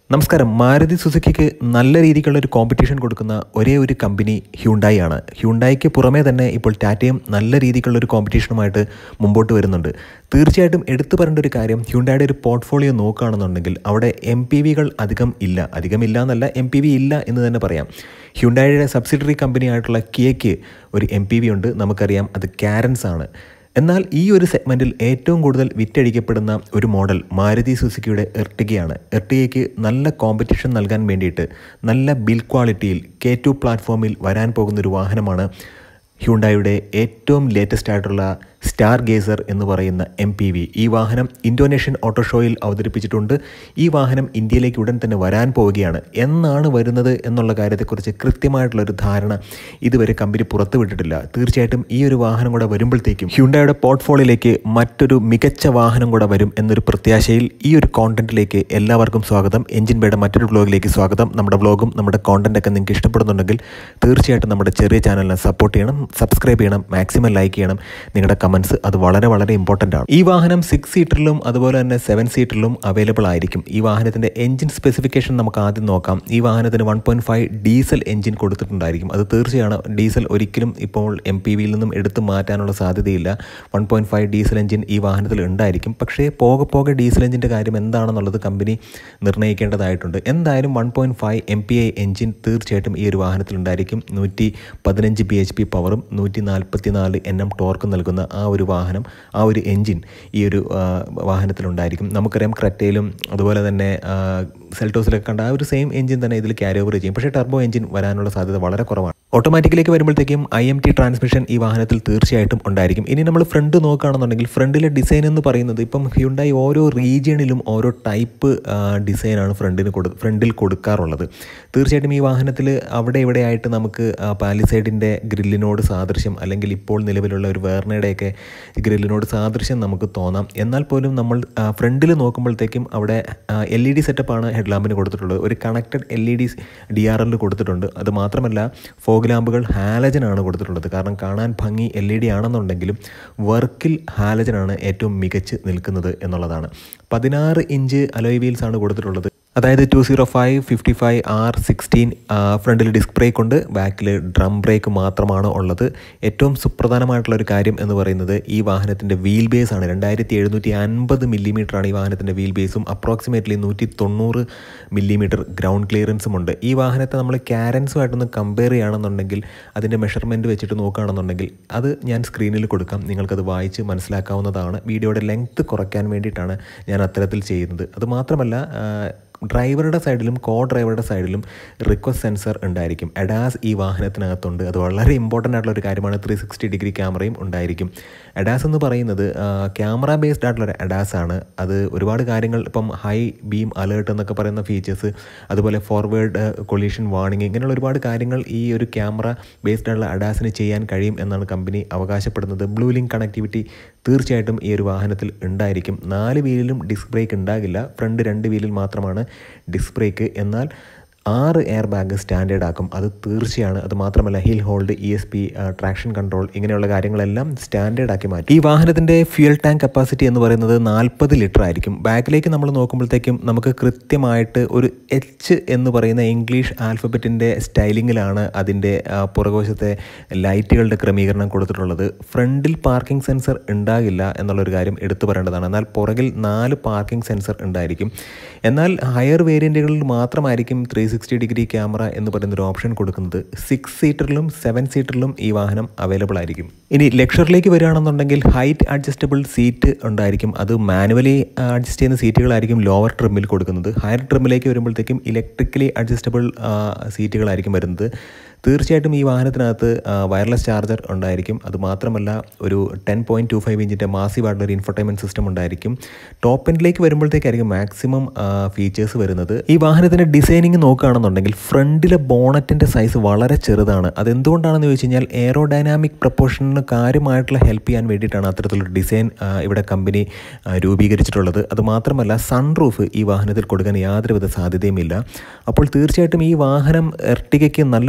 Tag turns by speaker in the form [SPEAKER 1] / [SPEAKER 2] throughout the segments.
[SPEAKER 1] നമസ്കാരം മാരുതി സുസുക്കിക്ക് നല്ല രീതിക്കുള്ള ഒരു കോമ്പറ്റീഷൻ കൊടുക്കുന്ന ഒരേ ഒരു കമ്പനി ഹ്യുണ്ടായി ആണ് ഹ്യുണ്ടായിക്ക് പുറമേ തന്നെ ഇപ്പോൾ ടാറ്റയും നല്ല രീതിക്കുള്ള ഒരു കോമ്പറ്റീഷനുമായിട്ട് മുമ്പോട്ട് വരുന്നുണ്ട് തീർച്ചയായിട്ടും എടുത്തു പറയേണ്ട ഒരു കാര്യം ഹ്യുണ്ടായുടെ ഒരു പോർട്ട്ഫോളിയോ നോക്കുകയാണെന്നുണ്ടെങ്കിൽ അവിടെ എം പി വികൾ അധികം ഇല്ല അധികം ഇല്ല എന്നല്ല എം പി വി ഇല്ല എന്ന് തന്നെ പറയാം ഹ്യുണ്ടായുടെ സബ്സിഡറി കമ്പനി ആയിട്ടുള്ള കിയയ്ക്ക് ഒരു എം പി വി ഉണ്ട് നമുക്കറിയാം അത് കാരൻസ് ആണ് എന്നാൽ ഈ ഒരു സെഗ്മെൻറ്റിൽ ഏറ്റവും കൂടുതൽ വിറ്റഴിക്കപ്പെടുന്ന ഒരു മോഡൽ മാരുതി സുസുക്കിയുടെ എർട്ടിഗയാണ് എർട്ടിഗയ്ക്ക് നല്ല കോമ്പറ്റീഷൻ നൽകാൻ വേണ്ടിയിട്ട് നല്ല ബിൽ ക്വാളിറ്റിയിൽ കെ ടു പ്ലാറ്റ്ഫോമിൽ വരാൻ പോകുന്ന ഒരു വാഹനമാണ് ഹ്യുണ്ടായുടെ ഏറ്റവും ലേറ്റസ്റ്റ് ആയിട്ടുള്ള സ്റ്റാർ ഗേസർ എന്ന് പറയുന്ന എം പി വി ഈ വാഹനം ഇന്തോനേഷ്യൻ ഓട്ടോ ഷോയിൽ അവതരിപ്പിച്ചിട്ടുണ്ട് ഈ വാഹനം ഇന്ത്യയിലേക്ക് ഉടൻ തന്നെ വരാൻ പോവുകയാണ് എന്നാണ് വരുന്നത് എന്നുള്ള കാര്യത്തെക്കുറിച്ച് കൃത്യമായിട്ടുള്ളൊരു ധാരണ ഇതുവരെ കമ്പനി പുറത്തുവിട്ടിട്ടില്ല തീർച്ചയായിട്ടും ഈ ഒരു വാഹനം കൂടെ വരുമ്പോഴത്തേക്കും ഹ്യുണ്ടായുടെ പോർട്ട്ഫോളിയോയിലേക്ക് മറ്റൊരു മികച്ച വാഹനം കൂടെ വരും എന്നൊരു പ്രത്യാശയിൽ ഈ ഒരു കോണ്ടന്റിലേക്ക് എല്ലാവർക്കും സ്വാഗതം എഞ്ചിൻ ബേയുടെ മറ്റൊരു വ്ലോഗിലേക്ക് സ്വാഗതം നമ്മുടെ വ്ലോഗും നമ്മുടെ കോണ്ടന്റൊക്കെ നിങ്ങൾക്ക് ഇഷ്ടപ്പെടുന്നുണ്ടെങ്കിൽ തീർച്ചയായിട്ടും നമ്മുടെ ചെറിയ ചാനലിനെ സപ്പോർട്ട് ചെയ്യണം സബ്സ്ക്രൈബ് ചെയ്യണം മാക്സിമം ലൈക്ക് ചെയ്യണം നിങ്ങളുടെ കമൻസ് അത് വളരെ വളരെ ഇമ്പോർട്ടൻ്റ് ആണ് ഈ വാഹനം സിക്സ് സീറ്ററിലും അതുപോലെ തന്നെ സെവൻ സീറ്ററിലും അവൈലബിൾ ആയിരിക്കും ഈ വാഹനത്തിൻ്റെ എഞ്ചിൻ സ്പെസിഫിക്കേഷൻ നമുക്ക് ആദ്യം നോക്കാം ഈ വാഹനത്തിന് one point five diesel engine കൊടുത്തിട്ടുണ്ടായിരിക്കും അത് തീർച്ചയാണ് ഡീസൽ ഒരിക്കലും ഇപ്പോൾ എം പി വിയിൽ നിന്നും എടുത്തു മാറ്റാനുള്ള സാധ്യതയില്ല one point five diesel engine ഈ വാഹനത്തിൽ ഉണ്ടായിരിക്കും പക്ഷേ പോകെ പോകെ ഡീസൽ എഞ്ചിൻ്റെ കാര്യം എന്താണെന്നുള്ളത് കമ്പനി നിർണ്ണയിക്കേണ്ടതായിട്ടുണ്ട് എന്തായാലും one point five M P I engine തീർച്ചയായിട്ടും ഈ ഒരു വാഹനത്തിൽ ഉണ്ടായിരിക്കും നൂറ്റി പതിനഞ്ച് ബി എച്ച് പി പവറും നൂറ്റി നാൽപ്പത്തി നാല് എൻ എം ടോർക്കും നൽകുന്ന ആ ഒരു വാഹനം ആ ഒരു എഞ്ചിൻ ഈ ഒരു ആ, വാഹനത്തിലുണ്ടായിരിക്കും നമുക്കറിയാം ക്രെറ്റയിലും അതുപോലെ തന്നെ ആ, സെൽറ്റോസിലൊക്കെ കണ്ട ആ ഒരു സെയിം എഞ്ചിൻ തന്നെ ഇതിൽ ക്യാരി ഓവർ ചെയ്യും പക്ഷേ ടർബോ എഞ്ചിൻ വരാനുള്ള സാധ്യത വളരെ കുറവാണ് ഓട്ടോമാറ്റിക്കിലേക്ക് വരുമ്പോഴത്തേക്കും ഐ എം ടി ട്രാൻസ്മിഷൻ ഈ വാഹനത്തിൽ തീർച്ചയായിട്ടും ഉണ്ടായിരിക്കും ഇനി നമ്മൾ ഫ്രണ്ട് നോക്കുകയാണെന്നുണ്ടെങ്കിൽ ഫ്രണ്ടിലെ ഡിസൈൻ എന്ന് പറയുന്നത് ഇപ്പം ഹ്യുണ്ടായി ഓരോ റീജിയണിലും ഓരോ ടൈപ്പ് ഡിസൈനാണ് ഫ്രണ്ടിന് കൊടു ഫ്രണ്ടിൽ കൊടുക്കാറുള്ളത് തീർച്ചയായിട്ടും ഈ വാഹനത്തിൽ അവിടെ ഇവിടെയായിട്ട് നമുക്ക് പാലിസൈഡിൻ്റെ ഗ്രില്ലിനോട് സാദൃശ്യം അല്ലെങ്കിൽ ഇപ്പോൾ നിലവിലുള്ള ഒരു വേർണയുടെയൊക്കെ ഗ്രില്ലിനോട് സാദൃശ്യം നമുക്ക് തോന്നാം എന്നാൽ പോലും നമ്മൾ ഫ്രണ്ടിൽ നോക്കുമ്പോഴത്തേക്കും അവിടെ എൽ ഇ ഡി സെറ്റപ്പാണ് ഹെഡ് ലാമ്പിന് കൊടുത്തിട്ടുള്ളത് ഒരു connected L E D D R എല്ലിൽ കൊടുത്തിട്ടുണ്ട് അത് മാത്രമല്ല ഫോഗ് ലാമ്പുകൾ ഹാലജനാണ് കൊടുത്തിട്ടുള്ളത് കാരണം കാണാൻ ഭംഗി എൽ ഇ ഡി ആണെന്നുണ്ടെങ്കിലും വർക്കിൽ ഹാലജനാണ് ഏറ്റവും മികച്ച് നിൽക്കുന്നത് എന്നുള്ളതാണ് പതിനാറ് ഇഞ്ച് അലോയ് വീൽസ് ആണ് കൊടുത്തിട്ടുള്ളത് അതായത് two zero five fifty five R sixteen ഫ്രണ്ടിൽ ഡിസ്ക് ബ്രേക്ക് ഉണ്ട് ബാക്കിൽ ഡ്രം ബ്രേക്ക് മാത്രമാണ് ഉള്ളത് ഏറ്റവും സുപ്രധാനമായിട്ടുള്ള ഒരു കാര്യം എന്ന് പറയുന്നത് ഈ വാഹനത്തിൻ്റെ വീൽ ബേസ് ആണ് രണ്ടായിരത്തി എഴുന്നൂറ്റി അൻപത് മില്ലിമീറ്ററാണ് ഈ വാഹനത്തിൻ്റെ വീൽ ബേസും അപ്രോക്സിമേറ്റ്ലി നൂറ്റി തൊണ്ണൂറ് മില്ലിമീറ്റർ ഗ്രൗണ്ട് ക്ലിയറൻസും ഉണ്ട് ഈ വാഹനത്തെ നമ്മൾ കാരൻസുമായിട്ടൊന്ന് കമ്പയർ ചെയ്യുകയാണെന്നുണ്ടെങ്കിൽ അതിൻ്റെ മെഷർമെൻറ്റ് വെച്ചിട്ട് നോക്കുകയാണെന്നുണ്ടെങ്കിൽ അത് ഞാൻ സ്ക്രീനിൽ കൊടുക്കാം നിങ്ങൾക്കത് വായിച്ച് മനസ്സിലാക്കാവുന്നതാണ് വീഡിയോയുടെ ലെങ്ത്ത് കുറയ്ക്കാൻ വേണ്ടിയിട്ടാണ് ഞാൻ അത്തരത്തിൽ ചെയ്യുന്നത് അത് മാത്രമല്ല ആ, ഡ്രൈവറുടെ സൈഡിലും കോ ഡ്രൈവറുടെ സൈഡിലും റിക്വസ്റ്റ് സെൻസർ ഉണ്ടായിരിക്കും അഡാസ് ഈ വാഹനത്തിനകത്തുണ്ട് അത് വളരെ ഇമ്പോർട്ടൻ്റ് ആയിട്ടുള്ള ഒരു കാര്യമാണ് ത്രീ സിക്സ്റ്റി ഡിഗ്രി ക്യാമറയും ഉണ്ടായിരിക്കും അഡാസ് എന്ന് പറയുന്നത് ക്യാമറ ബേസ്ഡ് ആയിട്ടുള്ള ഒരു അഡാസ് ആണ് അത് ഒരുപാട് കാര്യങ്ങൾ ഇപ്പം ഹൈ ബീം അലേർട്ട് എന്നൊക്കെ പറയുന്ന ഫീച്ചേഴ്സ് അതുപോലെ ഫോർവേഡ് കൊളീഷൻ വാർണിംഗ് ഇങ്ങനെയുള്ള ഒരുപാട് കാര്യങ്ങൾ ഈ ഒരു ക്യാമറ ബേസ്ഡ് ആയിട്ടുള്ള അഡാസിന് ചെയ്യാൻ കഴിയും എന്നാണ് കമ്പനി അവകാശപ്പെടുന്നത് ബ്ലൂ ലിങ്ക് കണക്ടിവിറ്റി തീർച്ചയായിട്ടും ഈ ഒരു വാഹനത്തിൽ ഉണ്ടായിരിക്കും നാല് വീലിലും ഡിസ്ക് ബ്രേക്ക് ഉണ്ടാകില്ല ഫ്രണ്ട് രണ്ട് വീലിൽ മാത്രമാണ് ഡിസ്ക് ബ്രേക്ക് എന്നാൽ ആറ് എയർ ബാഗ് സ്റ്റാൻഡേർഡ് ആക്കും അത് തീർച്ചയാണ് അത് മാത്രമല്ല hill hold E S P traction control ഇങ്ങനെയുള്ള കാര്യങ്ങളെല്ലാം സ്റ്റാൻഡേർഡ് ആക്കി മാറ്റി ഈ വാഹനത്തിൻ്റെ ഫ്യൂൽ ടാങ്ക് കപ്പാസിറ്റി എന്ന് പറയുന്നത് നാൽപ്പത് ലിറ്റർ ആയിരിക്കും ബാക്കിലേക്ക് നമ്മൾ നോക്കുമ്പോഴത്തേക്കും നമുക്ക് കൃത്യമായിട്ട് ഒരു എച്ച് എന്ന് പറയുന്ന ഇംഗ്ലീഷ് ആൽഫബറ്റിൻ്റെ സ്റ്റൈലിങ്ങിലാണ് അതിൻ്റെ ആ, പുറകുവശത്തെ ലൈറ്റുകളുടെ ക്രമീകരണം കൊടുത്തിട്ടുള്ളത് ഫ്രണ്ടിൽ പാർക്കിംഗ് സെൻസർ ഉണ്ടാകില്ല എന്നുള്ളൊരു കാര്യം എടുത്തു പറയേണ്ടതാണ് എന്നാൽ പുറകിൽ നാല് പാർക്കിംഗ് സെൻസർ ഉണ്ടായിരിക്കും എന്നാൽ ഹയർ വേരിയൻറ്റുകളിൽ മാത്രമായിരിക്കും ത്രീ സിക്സ്റ്റി ഡിഗ്രി ക്യാമറ എന്ന് പറയുന്ന ഒരു ഓപ്ഷൻ കൊടുക്കുന്നത് സിക്സ് സീറ്ററിലും സെവൻ സീറ്ററിലും ഈ വാഹനം അവൈലബിൾ ആയിരിക്കും ഇനി ലക്ഷറിലേക്ക് വരികയാണെന്നുണ്ടെങ്കിൽ ഹൈറ്റ് അഡ്ജസ്റ്റബിൾ സീറ്റ് ഉണ്ടായിരിക്കും അത് മാനുവലി അഡ്ജസ്റ്റ് ചെയ്യുന്ന സീറ്റുകളായിരിക്കും ലോവർ ട്രിമ്മിൽ കൊടുക്കുന്നത് ഹയർ ട്രിമ്മിലേക്ക് വരുമ്പോഴത്തേക്കും ഇലക്ട്രിക്കലി അഡ്ജസ്റ്റബിൾ സീറ്റുകളായിരിക്കും വരുന്നത് തീർച്ചയായിട്ടും ഈ വാഹനത്തിനകത്ത് വയർലെസ് ചാർജർ ഉണ്ടായിരിക്കും അത് മാത്രമല്ല ഒരു ടെൻ പോയിൻറ്റ് ടു ഫൈവ് ഇഞ്ചിൻ്റെ മാസീവ് ആയിട്ടുള്ള ഒരു ഇൻഫർടൈൻമെൻറ്റ് സിസ്റ്റം ഉണ്ടായിരിക്കും ടോപ്പ് എൻഡിലേക്ക് വരുമ്പോഴത്തേക്കായിരിക്കും മാക്സിമം ഫീച്ചേഴ്സ് വരുന്നത് ഈ വാഹനത്തിൻ്റെ ഡിസൈനിങ് നോക്കുകയാണെന്നുണ്ടെങ്കിൽ ഫ്രണ്ടിലെ ബോണറ്റിൻ്റെ സൈസ് വളരെ ചെറുതാണ് അതെന്തുകൊണ്ടാണെന്ന് ചോദിച്ചു കഴിഞ്ഞാൽ എയറോഡൈനാമിക് പ്രപ്പോർഷനിന് കാര്യമായിട്ടുള്ള ഹെൽപ്പ് ചെയ്യാൻ വേണ്ടിയിട്ടാണ് അത്തരത്തിലൊരു ഡിസൈൻ ഇവിടെ കമ്പനി രൂപീകരിച്ചിട്ടുള്ളത് അത് മാത്രമല്ല സൺറൂഫ് ഈ വാഹനത്തിൽ കൊടുക്കാൻ യാതൊരുവിധ സാധ്യതയുമില്ല അപ്പോൾ തീർച്ചയായിട്ടും ഈ വാഹനം എർട്ടിഗയ്ക്ക് നല്ലൊരു കോമ്പറ്റീഷൻ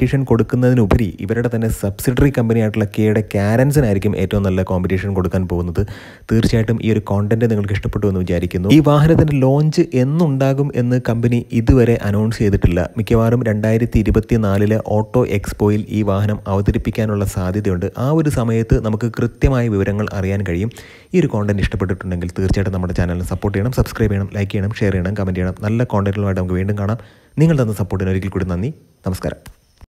[SPEAKER 1] കോമ്പറ്റീഷൻ കൊടുക്കുന്നതിനുപരി ഇവരുടെ തന്നെ സബ്സിഡറി കമ്പനിയായിട്ടുള്ള കെയുടെ കാരൻസിനായിരിക്കും ഏറ്റവും നല്ല കോമ്പറ്റീഷൻ കൊടുക്കാൻ പോകുന്നത് തീർച്ചയായിട്ടും ഈ ഒരു കോണ്ടന്റ് നിങ്ങൾക്ക് ഇഷ്ടപ്പെട്ടു എന്ന് വിചാരിക്കുന്നു ഈ വാഹനത്തിൻ്റെ ലോഞ്ച് എന്നുണ്ടാകും എന്ന് കമ്പനി ഇതുവരെ അനൗൺസ് ചെയ്തിട്ടില്ല മിക്കവാറും രണ്ടായിരത്തി ഇരുപത്തി നാലിലെ ഓട്ടോ എക്സ്പോയിൽ ഈ വാഹനം അവതരിപ്പിക്കാനുള്ള സാധ്യതയുണ്ട് ആ ഒരു സമയത്ത് നമുക്ക് കൃത്യമായ വിവരങ്ങൾ അറിയാൻ കഴിയും ഈ ഒരു കോണ്ടന്റ് ഇഷ്ടപ്പെട്ടിട്ടുണ്ടെങ്കിൽ തീർച്ചയായിട്ടും നമ്മുടെ ചാനലിനെ സപ്പോർട്ട് ചെയ്യണം സബ്സ്ക്രൈബ് ചെയ്യണം ലൈക്ക് ചെയ്യണം ഷെയർ ചെയ്യണം കമൻറ്റ് ചെയ്യണം നല്ല കോണ്ടന്റുകളുമായിട്ട് നമുക്ക് വീണ്ടും കാണാം നിങ്ങൾ തന്ന സപ്പോർട്ടിന് ഒരിക്കൽ കൂടി നന്ദി നമസ്കാരം